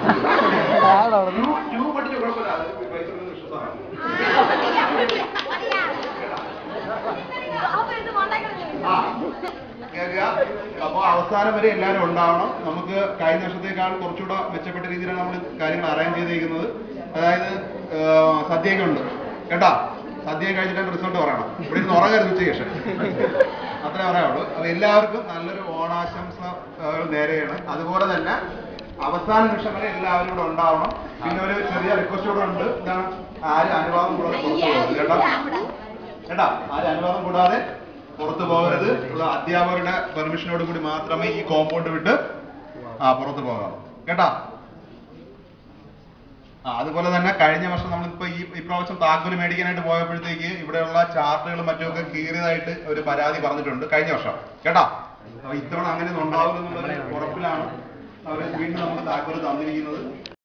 ട്യൂ- tube പഠിച്ച കുഴപ്പമില്ല അത് പൈസ കൊടുത്ത് വിശ്വസമാണ് ആ കേൾക്കുക അപ്പോൾ അവസാനം വരെ എല്ലാവരും ഉണ്ടാവണം നമുക്ക് കഴിഞ്ഞ വർഷത്തേക്കാൾ കുറച്ചുകൂടെ മെച്ചപ്പെട്ട രീതിയിലാണ് നമ്മൾ കാര്യങ്ങൾ അറേഞ്ച് ചെയ്തിരിക്കുന്നത് അതായത് ഏഹ്, സദ്യയൊക്കെ ഉണ്ട് കേട്ടാ സദ്യ കഴിഞ്ഞിട്ട് റിസൾട്ട് പറയണം ഇവിടെ നിന്ന് ഉറങ്ങരുത് ഉച്ചയ്ക്ക് ശേഷം അത്രേ പറയാനുള്ളൂ അപ്പൊ എല്ലാവർക്കും നല്ലൊരു ഓണാശംസ ഏഹ്, നേരെയാണ് അതുപോലെ തന്നെ അവസാന നിമിഷം വരെ എല്ലാവരും കൂടെ ഉണ്ടാവണം പിന്നെ ഒരു ചെറിയ റിക്വസ്റ്റ് കൂടെ ഉണ്ട് എന്താണ് ആരും അനുവാദം കൂടാതെ പുറത്തു പോകരുത് കേട്ടോ കേട്ടാ ആരും അനുവാദം കൂടാതെ പുറത്തു പോകരുത് ഉള്ള അധ്യാപകരുടെ പെർമിഷനോട് കൂടി മാത്രമേ ഈ കോമ്പൗണ്ട് വിട്ട് ആ പുറത്തു പോകാവൂ കേട്ടാ ആ അതുപോലെ തന്നെ കഴിഞ്ഞ വർഷം നമ്മളിപ്പോ ഈ ഇപ്രാവശ്യം താക്കോല് മേടിക്കാനായിട്ട് പോയപ്പോഴത്തേക്ക് ഇവിടെയുള്ള ചാർട്ടുകളും മറ്റുമൊക്കെ കീറിയതായിട്ട് ഒരു പരാതി പറഞ്ഞിട്ടുണ്ട് കഴിഞ്ഞ വർഷം കേട്ടാ അപ്പൊ ഇത്തവണ അങ്ങനെ ഒന്നും ഉണ്ടാവില്ലെന്നുള്ളൊരു ഉറപ്പിലാണ് അവർ വീണ്ടും നമുക്ക് താക്കോല് തന്നിരിക്കുന്നത്